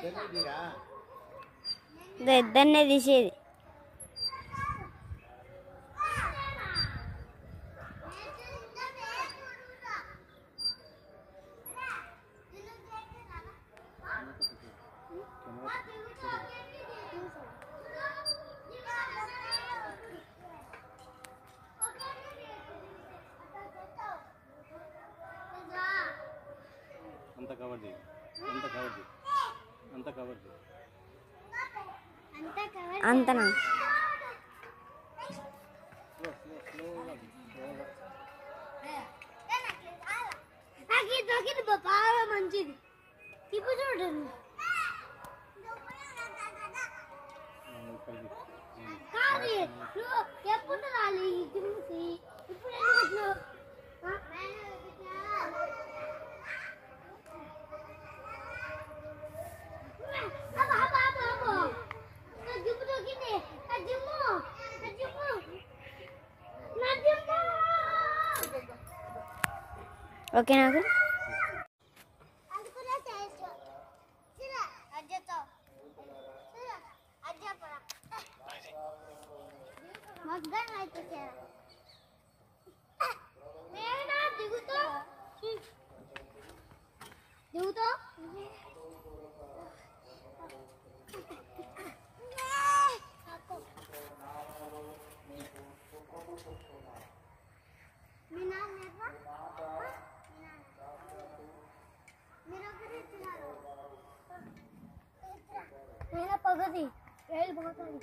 ఇదో ఇద్దరినే తీసేది అంత కవర్ చేయి అంత కవర్ చేయి అంత కవర్ చేయి అంతనా నాకు ఇది దొరికింది బా- బాగా మంచిది ఇప్పుడు చూడండి కాదు నువ్వు ఎప్పుడు రాలి ఈ జిమ్కి ఇప్పుడు ఎందుకు వచ్చినావు? ఆ? అబ్బా, అబ్బా, అబ్బా, అబ్బా. నా జిమ్ దొరికింది నా జిమ్ము నా జిమ్ము నా జిమ్ము ఓకే నాకు అందుకునే చేసు చిర అజ్జతో చిర అజ్జ పడ మగ్గన్ అయితే చేర మేనా దిగుతో దిగుతో మీ నాన్న ఎర్రా? మీ నాన్న మీరు ఒకరు ఇచ్చినారు నేను పగది వేలు పోతుంది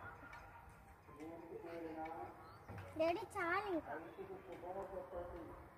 డాడీ చాలు ఇంకా